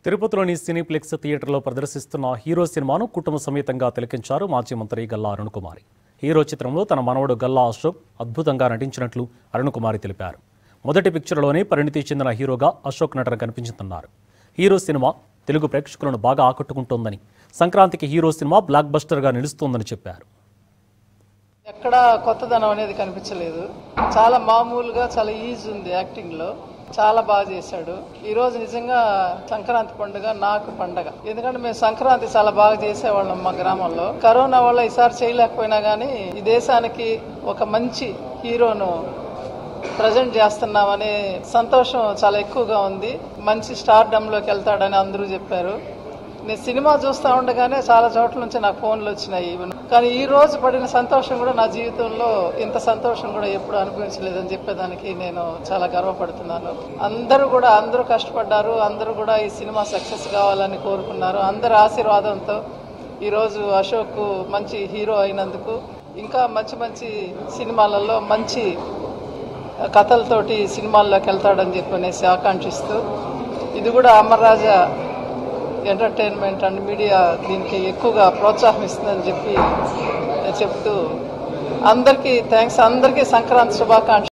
తిరుపతిలోని సినీప్లెక్స్ థియేటర్లో ప్రదర్శిస్తున్న హీరో సినిమాను కుటుంబ సమేతంగా తిలకించారు మాజీ మంత్రి గల్లా అరుణకుమారి హీరో చిత్రంలో తన మనవడు గల్లా అశోక్ అద్భుతంగా నటించినట్లు అరుణకుమారి తెలిపారు మొదటి పిక్చర్లోనే పరిణితి చెందిన హీరోగా అశోక్ నటన కనిపించిందన్నారు హీరో సినిమా తెలుగు ప్రేక్షకులను బాగా ఆకట్టుకుంటోందని సంక్రాంతికి హీరో సినిమా బ్లాక్ బస్టర్గా నిలుస్తోందని చెప్పారు ఎక్కడ కొత్తదనం అనేది కనిపించలేదు చాలా మామూలుగా చాలా ఈజీ ఉంది యాక్టింగ్ లో చాలా బాగా చేశాడు ఈ రోజు నిజంగా సంక్రాంతి పండుగ నాకు పండగ ఎందుకంటే మేము సంక్రాంతి చాలా బాగా చేసేవాళ్ళం మా గ్రామంలో కరోనా వల్ల ఈసారి చేయలేకపోయినా కానీ ఈ దేశానికి ఒక మంచి హీరోను ప్రజెంట్ చేస్తున్నామనే సంతోషం చాలా ఎక్కువగా ఉంది మంచి స్టార్ లోకి వెళ్తాడని అందరూ చెప్పారు నేను సినిమా చూస్తూ ఉండగానే చాలా చోట్ల నుంచి నాకు ఫోన్లు వచ్చినాయి ఈవెన్ కానీ ఈ రోజు పడిన సంతోషం కూడా నా జీవితంలో ఇంత సంతోషం కూడా ఎప్పుడు అనుభవించలేదని చెప్పేదానికి నేను చాలా గర్వపడుతున్నాను అందరూ కూడా అందరూ కష్టపడ్డారు అందరూ కూడా ఈ సినిమా సక్సెస్ కావాలని కోరుకున్నారు అందరి ఆశీర్వాదంతో ఈరోజు అశోక్ మంచి హీరో అయినందుకు ఇంకా మంచి మంచి సినిమాలలో మంచి కథలతోటి సినిమాల్లోకి వెళ్తాడని చెప్పనేసి ఆకాంక్షిస్తూ ఇది కూడా అమర్రాజా ఎంటర్టైన్మెంట్ అండ్ మీడియా దీనికి ఎక్కువగా ప్రోత్సాహం ఇస్తుందని చెప్పి చెప్తూ అందరికీ థ్యాంక్స్ అందరికీ సంక్రాంతి శుభాకాంక్షలు